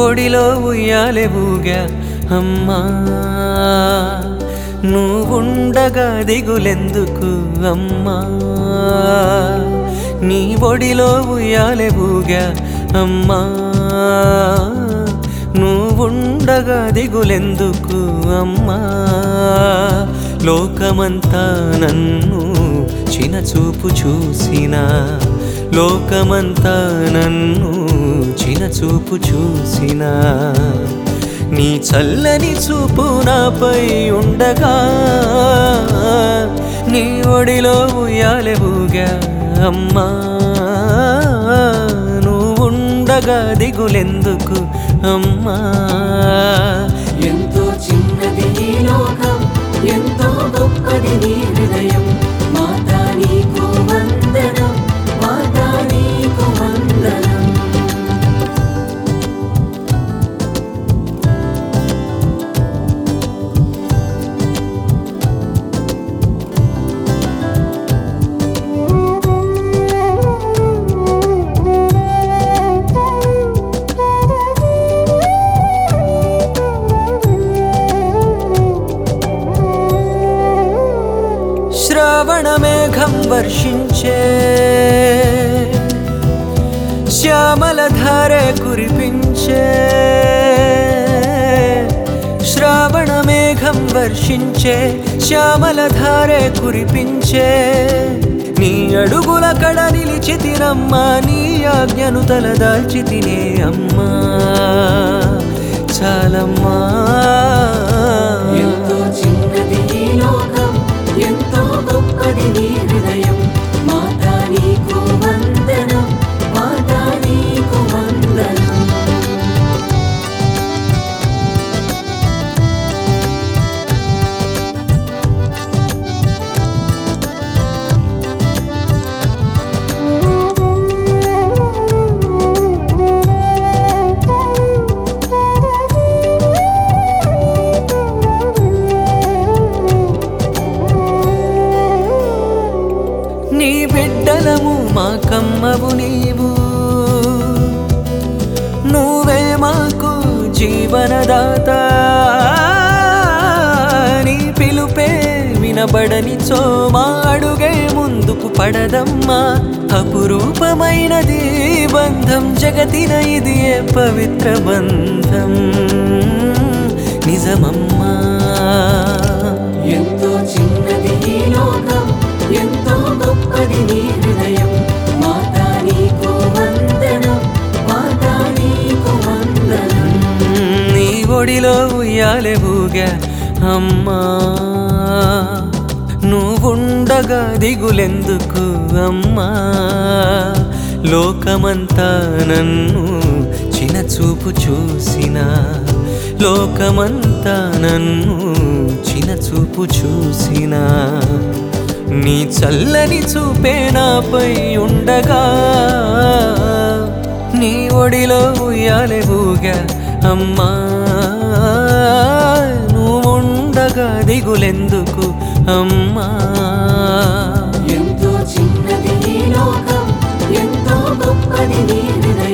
ఒడిలో ఉయ్యాలే ఊగా అమ్మా నువ్వుండగా దిగులెందుకు అమ్మా నీ ఒడిలో ఉయ్యాలే ఊగా అమ్మా నువ్వుండగా దిగులెందుకు అమ్మా లోకమంతా నన్ను చినచూపు చూసినా లోకమంతా నన్ను చినచూపు చూసినా నీ చల్లని చూపు నాపై ఉండగా నీ ఒడిలో ఉయ్యాలే ఊగా అమ్మా నువ్వుండగా దిగులెందుకు అమ్మా ఎంతో చిన్నది ఈ లోకం ఎంతో గొప్పది నీ హృదయం మాతా నీకు వందనం మాతా నీకు వందనం శ్రావణ మేఘం వర్షించే శ్యామల ధారే కురిపించే శ్రావణ మేఘం వర్షించే శ్యామల ధారే కురిపించే నీ అడుగుల కడ నిలిచితిరమ్మా నీ ఆజ్ఞను తలదాల్చితినే అమ్మా చాలమ్మా ఎంతో చిన్నది ఈ లోకం ఎంతో గొప్పది నీ హృదయం మాతా నీకు వందనం మాతా నీకు వందనం నీ బిడ్డలము మా కమ్మవు నీవు నువ్వే మాకు జీవనదాత నీ పిలుపే వినబడని మా అడుగే ముందుకు పడదమ్మా అపురూపమైనది ఈ బంధం జగతిన ఇది ఏ పవిత్ర బంధం నిజమమ్మా ఎంతో చిన్నది ఈ లోకం ఎంతో గొప్పది నీ హృదయం మాతా నీకు వందనం మాతా నీకు వందనం నీ ఒడిలో ఉయ్యాలే ఊగా అమ్మా నువ్వుండగా దిగులెందుకు అమ్మా లోకమంతా నన్ను చినచూపు చూసినా లోకమంతా నన్ను చినచూపు చూసినా నీ చల్లని చూపే నాపై ఉండగా నీ ఒడిలో ఉయ్యాలే ఊగా అమ్మా నువ్వుండగా దిగులెందుకు అమ్మా ఎంతో చిన్నది ఈ లోకం ఎంతో గొప్పది నీ హృదయం